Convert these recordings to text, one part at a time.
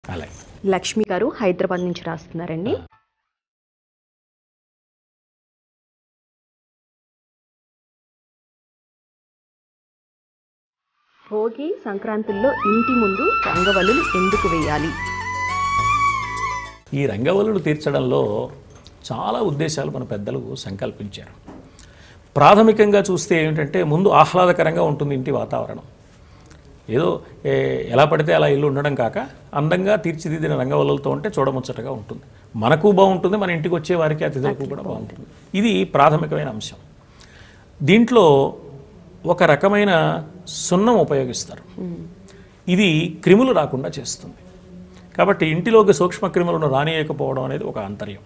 అలాగే లక్ష్మి గారు హైదరాబాద్ నుంచి రాస్తున్నారండి భోగి సంక్రాంతుల్లో ఇంటి ముందు రంగవల్లులు ఎందుకు వేయాలి ఈ రంగవల్లులు తీర్చడంలో చాలా ఉద్దేశాలు మన పెద్దలు సంకల్పించారు ప్రాథమికంగా చూస్తే ఏమిటంటే ముందు ఆహ్లాదకరంగా ఉంటుంది ఇంటి వాతావరణం ఏదో ఏ- ఎలా పడితే అలా ఇల్లు ఉండడం కాక అందంగా తీర్చిదిద్దిన రంగవల్లులతో ఉంటే చూడముచ్చటగా ఉంటుంది మనకు బాగుంటుంది మన ఇంటికి వచ్చే వారికి అతిథులకు కూడా బాగుంటుంది ఇది ప్రాథమికమైన అంశం దీంట్లో ఒక రకమైన సున్నం ఉపయోగిస్తారు ఇది క్రిములు రాకుండా చేస్తుంది కాబట్టి ఇంటిలోకి సూక్ష్మ క్రిములను రానియకపోవడం అనేది ఒక ఆంతర్యం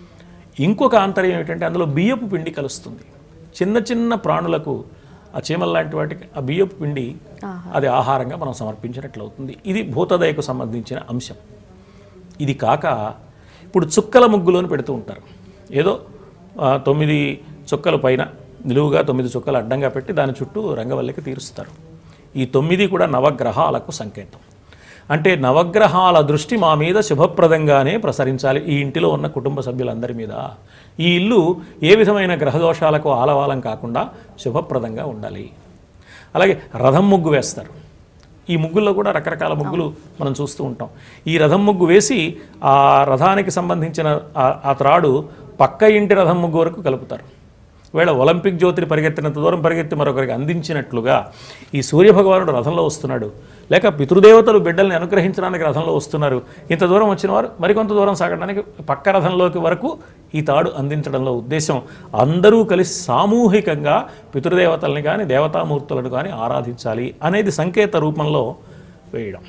ఇంకొక ఆంతర్యం ఏంటంటే అందులో బియ్యపు పిండి కలుస్తుంది చిన్న చిన్న ప్రాణులకు ఆ చీమల లాంటి వాటికి ఆ బియ్యపు పిండి అది ఆహారంగా మనం సమర్పించినట్లు అవుతుంది ఇది భూతదయకు సంబంధించిన అంశం ఇది కాక ఇప్పుడు చుక్కల ముగ్గులోని పెడుతూ ఉంటారు ఏదో ఆ, తొమ్మిది చుక్కల పైన నిలువుగా తొమ్మిది చుక్కలు అడ్డంగా పెట్టి దాని చుట్టూ రంగవల్లికి తీరుస్తారు ఈ తొమ్మిది కూడా నవగ్రహాలకు సంకేతం అంటే నవగ్రహాల దృష్టి మా మీద శుభప్రదంగానే ప్రసరించాలి ఈ ఇంటిలో ఉన్న కుటుంబ సభ్యులందరి మీద ఈ ఇల్లు ఏ విధమైన గ్రహదోషాలకు ఆలవాలం కాకుండా శుభప్రదంగా ఉండాలి అలాగే రథం ముగ్గు వేస్తారు ఈ ముగ్గుల్లో కూడా రకరకాల ముగ్గులు మనం చూస్తూ ఉంటాం ఈ రథం ముగ్గు వేసి ఆ రథానికి సంబంధించిన ఆ- ఆ త్రాడు పక్క ఇంటి రథం ముగ్గు వరకు కలుపుతారు వేళ ఒలింపిక్ జ్యోతిని పరిగెత్తినంత దూరం పరిగెత్తి మరొకరికి అందించినట్లుగా ఈ సూర్యభగవానుడు రథంలో వస్తున్నాడు లేక పితృదేవతలు బిడ్డల్ని అనుగ్రహించడానికి రథంలో వస్తున్నారు ఇంత దూరం వచ్చిన వారు మరికొంత దూరం సాగడానికి పక్క రథంలోకి వరకు ఈ తాడు అందించడంలో ఉద్దేశం అందరూ కలిసి సామూహికంగా పితృదేవతల్ని కానీ దేవతామూర్తులను కానీ ఆరాధించాలి అనేది సంకేత రూపంలో వేయడం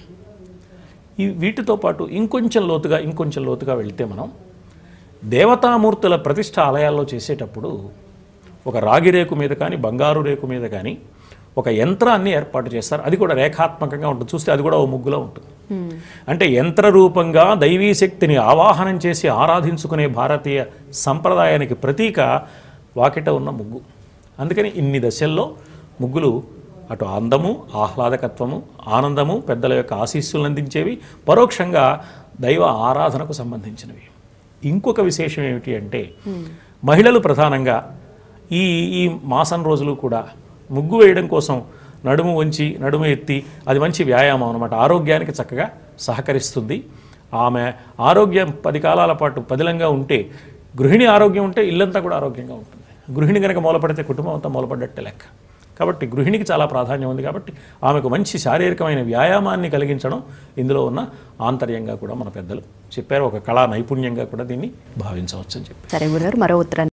ఈ వీటితో పాటు ఇంకొంచెం లోతుగా ఇంకొంచెం లోతుగా వెళితే మనం దేవతామూర్తుల ప్రతిష్ఠ ఆలయాల్లో చేసేటప్పుడు ఒక రాగి రేకు మీద కానీ బంగారు రేకు మీద కానీ ఒక యంత్రాన్ని ఏర్పాటు చేస్తారు అది కూడా రేఖాత్మకంగా ఉంటుంది చూస్తే అది కూడా ఓ ముగ్గులో ఉంటుంది అంటే యంత్ర రూపంగా దైవీ శక్తిని ఆవాహనం చేసి ఆరాధించుకునే భారతీయ సంప్రదాయానికి ప్రతీక వాకిట ఉన్న ముగ్గు అందుకని ఇన్ని దశల్లో ముగ్గులు అటు అందము ఆహ్లాదకత్వము ఆనందము పెద్దల యొక్క ఆశీస్సులను అందించేవి పరోక్షంగా దైవ ఆరాధనకు సంబంధించినవి ఇంకొక విశేషం ఏమిటి అంటే మహిళలు ప్రధానంగా ఈ ఈ మాసం రోజులు కూడా ముగ్గు వేయడం కోసం నడుము వంచి నడుము ఎత్తి అది మంచి వ్యాయామం అనమాట ఆరోగ్యానికి చక్కగా సహకరిస్తుంది ఆమె ఆరోగ్యం పది కాలాల పాటు పదిలంగా ఉంటే గృహిణి ఆరోగ్యం ఉంటే ఇల్లంతా కూడా ఆరోగ్యంగా ఉంటుంది గృహిణి కనుక మూలపడితే కుటుంబం అంతా మూలపడ్డట్టే లెక్క కాబట్టి గృహిణికి చాలా ప్రాధాన్యం ఉంది కాబట్టి ఆమెకు మంచి శారీరకమైన వ్యాయామాన్ని కలిగించడం ఇందులో ఉన్న ఆంతర్యంగా కూడా మన పెద్దలు చెప్పారు ఒక కళా నైపుణ్యంగా కూడా దీన్ని భావించవచ్చు అని చెప్పి సరే గురుగారు మరో ఉత్తరాన్ని